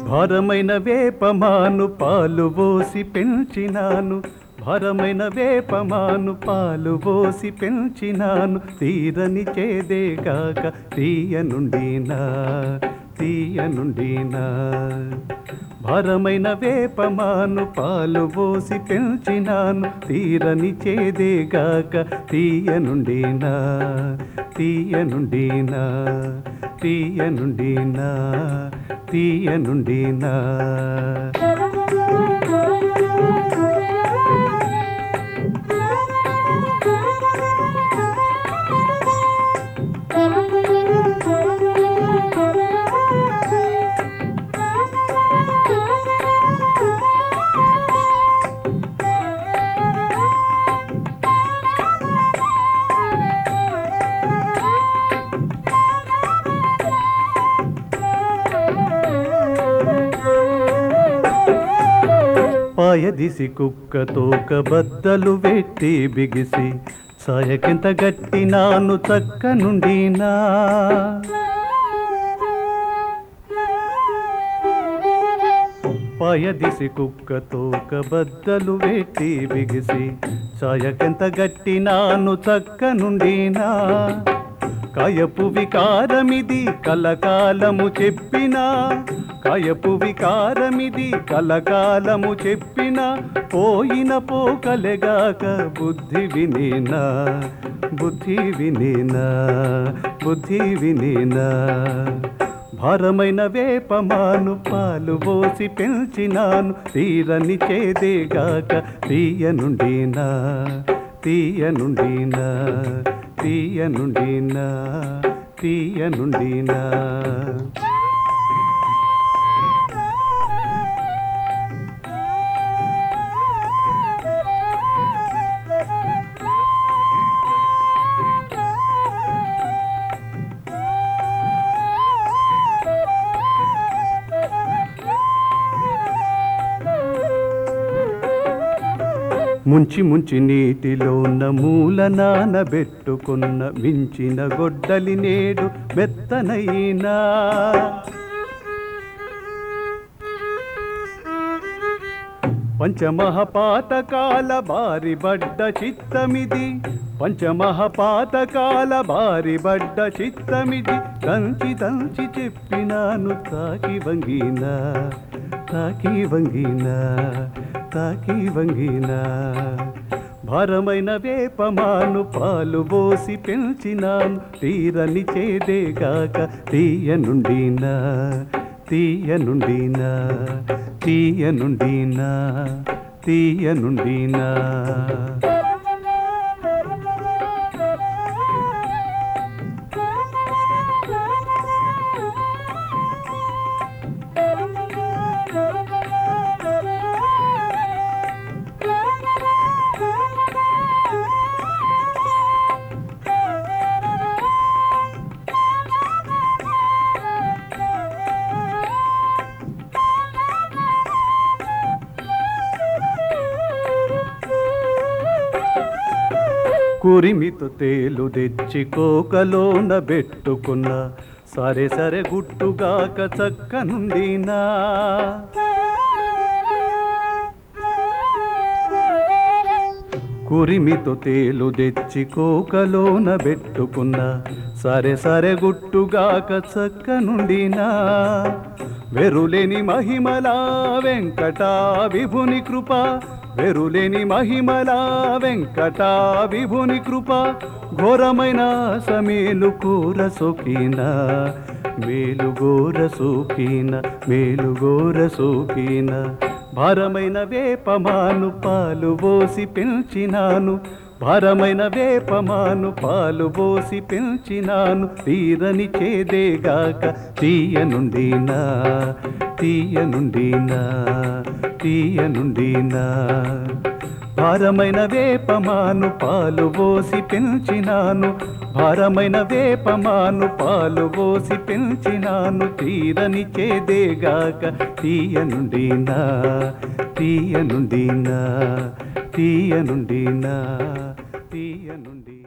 భారమైన వేపమాను పాలు పోసి పెంచినాను భారమైన వేపమాను పాలు పోసి పెంచినాను తీరని చేదేగాక తీయ నుండినా తీయ నుండినా భారమైన వేపమాను పాలు పోసి పెంచినాను తీరని చేదేగాక తీయ నుండినా తీయ నుండినా తీయ నుండినా తీయ నుండినా పాయదిసి కుక్కతోక బద్దలు వెట్టి బిగిసి సాయకింత గట్టినాను చక్క నుండినా పాయదిసి కుక్కతోక బద్దలు వెట్టి బిగిసి సాయకింత గట్టినాను చక్క నుండినా కయపు వికారమిది కలకాలము చెప్పినా కయపు వికారమిది కలకాలము చెప్పినా పోయిన పోకలెగాక బుద్ధి వినేనా బుద్ధి వినేనా బుద్ధి వినేనా భారమైన వేపమాను పాలు పోసి పెంచినాను తీరని చేదేగాక తీయ నుండినా తీయ నుండినా తీయ నుండినా తీయ నుండినా ముంచి ముంచి నీటిలోన మూల నానబెట్టుకున్న మించిన గొడ్డలి నేడు మెత్తనైనా పంచమహపాతకాల బారి బడ్డ చిత్తమిది పంచమహపాతకాల బారి బడ్డ చిత్తమిది దంచి దంచి చెప్పినాను తాకి వంగినా తాకి వంగినా తాకి వంగినా భారమైన వేపమాను పాలు పోసి పెంచినాను తీరని చేదేగాక తీయ నుండినా తీయ నుండినా తీయ నుండినా తీయ నుండినా కురిమితో తేలు తెచ్చి కోకలోన పెట్టుకున్న సరే సరే గుట్టుగాక చక్క నుండినా కురిమితో తేలు తెచ్చి కోకలోన పెట్టుకున్న సరే సరే గుట్టుగాక చక్క నుండినా వెరులేని మహిమలా వెంకటా విభుని కృప వెరులేని మహిమలా వెంకటా విభుని కృప ఘోరమైన సమేలు కూర సోకిన మేలు గోర సోకిన మేలు గోర సోకిన భారమైన వేపమాను పాలు పోసి పెంచినాను భారమైన వేపమాను పాలు పోసి పెంచినాను తీరని చేదేగాక తీయ నుండినా తీయ నుండినా తీయ నుండినా భారమైన వేపమాను పాలు పోసి పెంచినాను భారమైన వేపమాను పాలు పోసి పెంచినాను తీరని చేదేగాక తీయ నుండినా తీయ నుండినా తీయ నుండినా తీయ నుండి